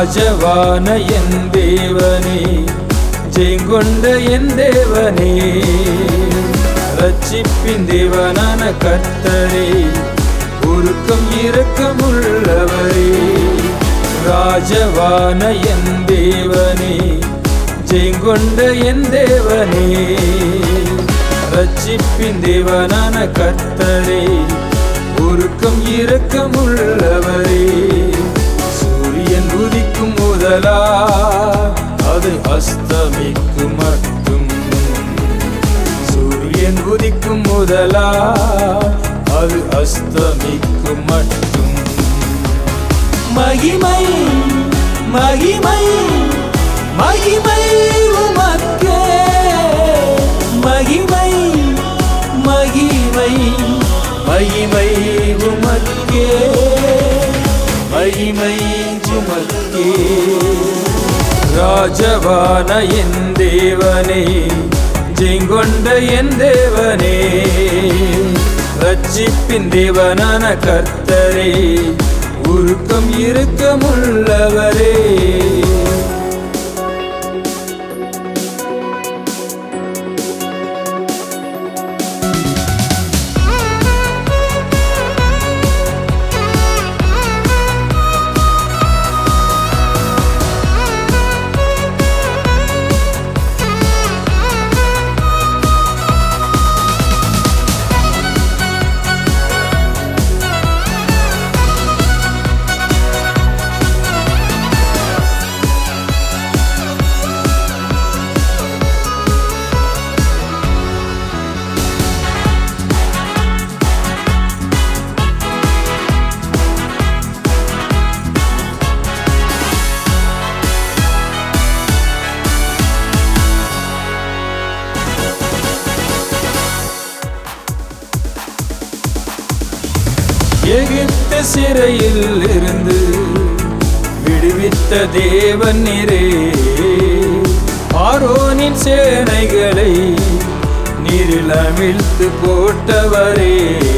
ராஜவான என் தேவனே ஜெயங்கொண்ட என் தேவனே ரட்சிப்பின் தேவனான கர்த்தரே உருக்கம் இரக்கமுள்ளவரே ராஜவான என் தேவனே ஜெயங்கொண்ட என் தேவனே ரட்சிப்பின் தேவனான கர்த்தரே உருக்கம் இரக்கமுள்ளவரே சூரியன் உதிக்கும் முதலா அது அஸ்தமிக்கும் மட்டும் சூரியன் உதிக்கும் முதலா அது அஸ்தமிக்கும் மட்டும் மகிமை மகிமை மகிமை உமக்கே மகிமை மகிமை மகிமை உமக்கே மகிமை உமக்கே ராஜவான என் தேவனே ஜெயங்கொண்ட என் தேவனே ரட்சிப்பின் தேவனான கர்த்தரே உருக்கம் இருக்கமுள்ளவரே எகிப்து சிறையில் இருந்து விடுவித்த தேவன் நீரே ஆரோனின் சேனைகளை நீரில் அமிழ்த்து போட்டவரே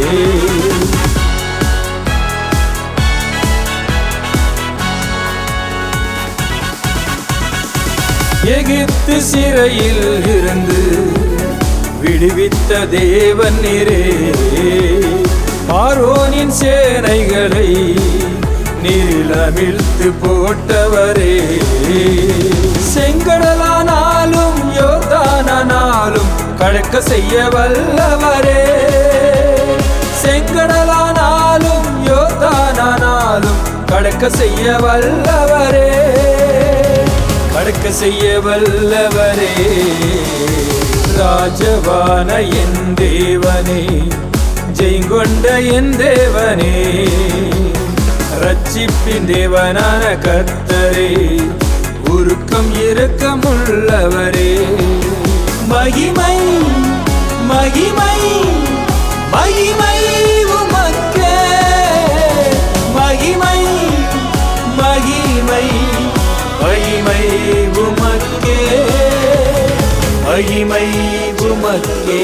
எகிப்து சிறையில் இருந்து விடுவித்த தேவன் நீரே ஆரோனின் சேனைகளை நீரில் அமிழ்த்து போட்டவரே செங்கடலானாலும் யோர்தானானாலும் கடக்க செய்ய வல்லவரே செங்கடலானாலும் யோர்தானானாலும் கடக்க செய்ய வல்லவரே கடக்க செய்ய வல்லவரே ராஜவான என் தேவனே ஜெயங்கொண்ட என் தேவனே ரட்சிப்பின் தேவனான கர்த்தரே உருக்கம் இரக்கமுள்ளவரே மகிமை மகிமை மகிமை உமக்கே மகிமை மகிமை மகிமை உமக்கே மகிமை உமக்கே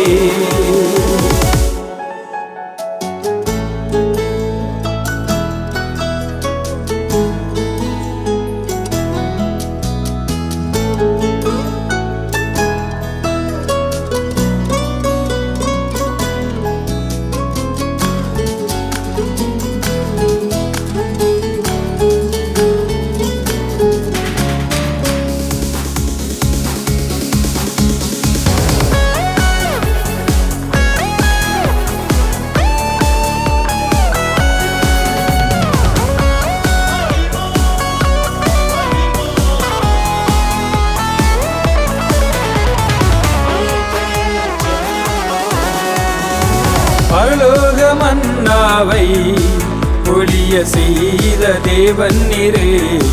பரலோக மன்னாவை ஒளிய செய்த தேவன் நிறே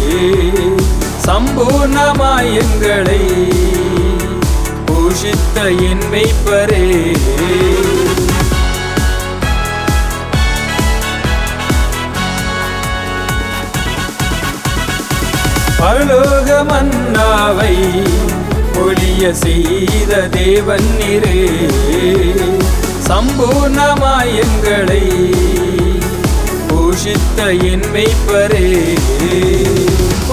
சம்பூர்ணமாய் எங்களை பூஷித்த என் மெய்ப்பரே பரலோக மன்னாவை ஒளிய செய்த தேவன் நிறே சம்பூர்ணமாய் எங்களை பூஷித்த என் மெய்ப்பரே